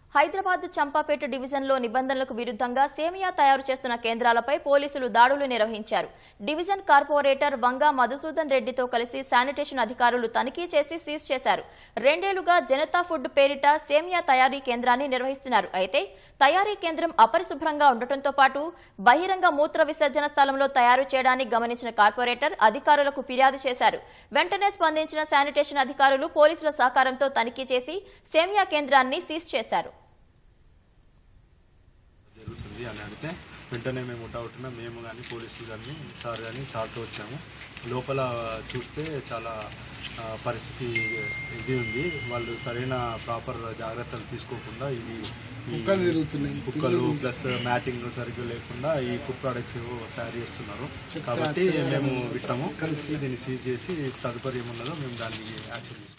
హైదరాబాద్ చంపాపేట డివిజన్లో నిబంధనలకు విరుద్ధంగా సేమియా తయారు చేస్తున్న కేంద్రాలపై పోలీసులు దాడులు నిర్వహించారు డివిజన్ కార్పొరేటర్ వంగా మధుసూదన్ రెడ్డితో కలిసి శానిటేషన్ అధికారులు తనిఖీ చేసి సీజ్ చేశారు రెండేళ్లుగా జనతా ఫుడ్ పేరిట సేమియా తయారీ కేంద్రాన్ని నిర్వహిస్తున్నారు అయితే తయారీ కేంద్రం అపరిశుభ్రంగా ఉండటంతో పాటు బహిరంగ మూత్ర విసర్జన స్థలంలో తయారు చేయడాన్ని గమనించిన కార్పొరేటర్ అధికారులకు ఫిర్యాదు చేశారు వెంటనే స్పందించిన శానిటేషన్ అధికారులు పోలీసుల సహకారంతో తనిఖీ చేసి సేమియా కేంద్రాన్ని సీజ్ చేశారు జరుగుతుంది అని అడిగితే వెంటనే మేము డౌట్న మేము కానీ పోలీసులు కానీ సార్ కానీ చార్తో వచ్చాము లోపల చూస్తే చాలా ఆ, పరిస్థితి ఇది ఉంది వాళ్ళు సరైన ప్రాపర్ జాగ్రత్తలు తీసుకోకుండా ఇది ఈ కుక్కలు తిరుగుతున్నాయి. కుక్కలు ప్లస్ మ్యాటింగ్ సరిగ్గా లేకుండా ఈ ఫుడ్ ప్రోడక్ట్స్ తయారు చేస్తున్నారు కాబట్టి మేము విట్టాము కలిసి దీన్ని సీజ్ చేసి తదుపరి ఏమున్నదో మేము దాన్ని యాక్షన్ తీసుకుంటాం